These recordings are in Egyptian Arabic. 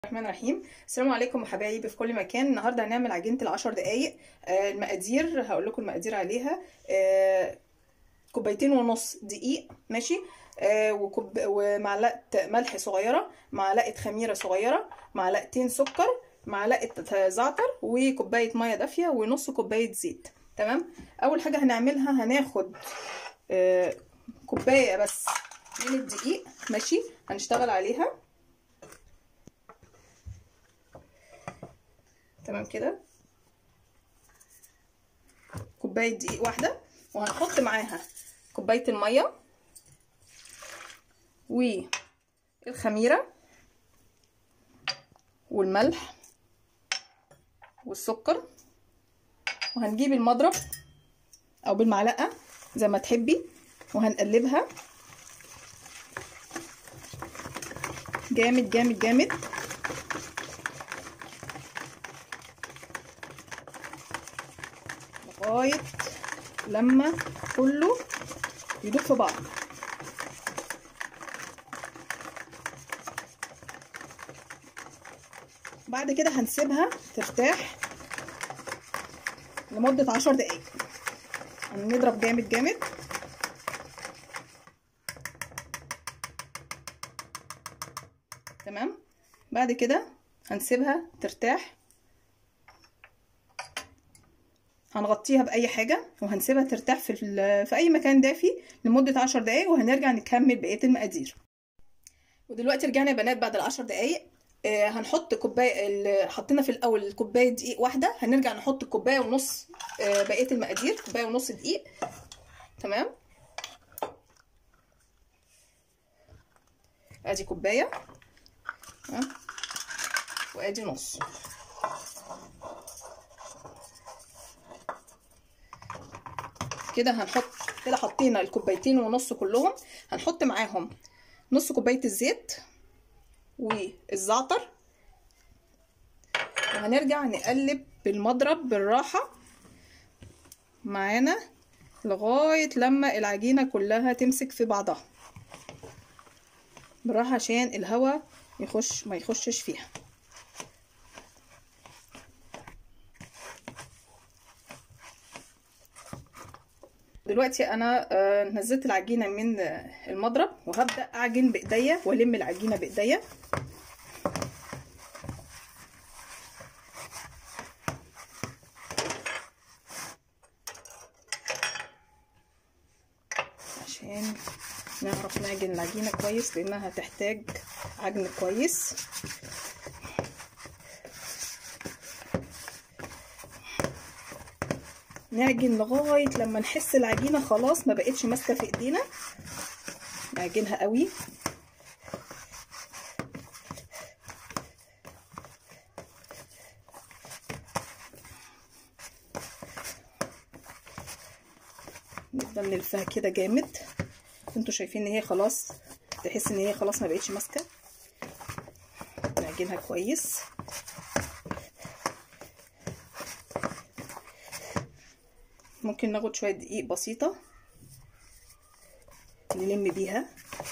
الرحمن الرحيم السلام عليكم حبايبي في كل مكان النهارده هنعمل عجينه العشر دقايق آه المقادير هقول لكم المقادير عليها آه كوبايتين ونص دقيق ماشي آه وكوب ومعلقه ملح صغيره معلقه خميره صغيره معلقتين سكر معلقه زعتر وكوبايه ميه دافيه ونص كوبايه زيت تمام اول حاجه هنعملها هناخد آه كوبايه بس من الدقيق ماشي هنشتغل عليها تمام كده كوبايه دقيق واحده وهنحط معاها كوبايه الميه والخميره والملح والسكر وهنجيب المضرب او بالمعلقه زي ما تحبي وهنقلبها جامد جامد جامد لغايه لما كله يدوب في بعض بعد كده هنسيبها ترتاح لمدة عشر دقايق هنضرب جامد جامد تمام بعد كده هنسيبها ترتاح هنغطيها باي حاجه وهنسيبها ترتاح في في اي مكان دافي لمده عشر دقايق وهنرجع نكمل بقيه المقادير ودلوقتي رجعنا يا بنات بعد العشر دقايق آه هنحط كوبايه حطينا في الاول كوبايه دقيق واحده هنرجع نحط كوبايه ونص آه بقيه المقادير كوبايه ونص دقيق تمام ادي كوبايه وادي نص كده هنحط كده حطينا الكوبايتين ونص كلهم هنحط معاهم نص كوبايه الزيت والزعتر وهنرجع نقلب بالمضرب بالراحه معانا لغايه لما العجينه كلها تمسك في بعضها بالراحه عشان الهواء يخش ما يخشش فيها دلوقتي انا نزلت العجينه من المضرب وهبدا اعجن بايديا والم العجينه بايديا عشان نعرف نعجن العجينه كويس لانها هتحتاج عجن كويس نعجن لغايه لما نحس العجينه خلاص ما بقتش ماسكه في ايدينا نعجنها قوي نفضل نلفها كده جامد انتوا شايفين ان هي خلاص تحس ان هي خلاص ما بقتش ماسكه نعجنها كويس ممكن ناخد شويه دقيق بسيطه نلم بيها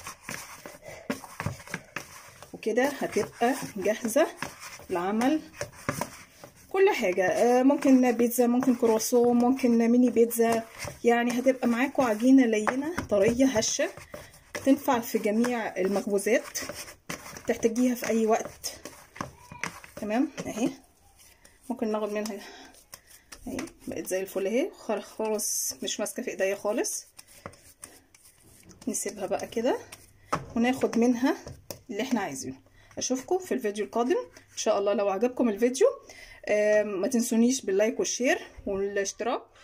وكده هتبقى جاهزه لعمل كل حاجه ممكن بيتزا ممكن كرواسون ممكن ميني بيتزا يعني هتبقى معاكم عجينه لينه طريه هشه تنفع في جميع المخبوزات تحتاجيها في اي وقت تمام اهي ممكن ناخد منها اهي بقت زي الفل اهي خالص مش ماسكه في ايديا خالص نسيبها بقى كده وناخد منها اللي احنا عايزينه اشوفكم في الفيديو القادم ان شاء الله لو عجبكم الفيديو آه ما تنسونيش باللايك والشير والاشتراك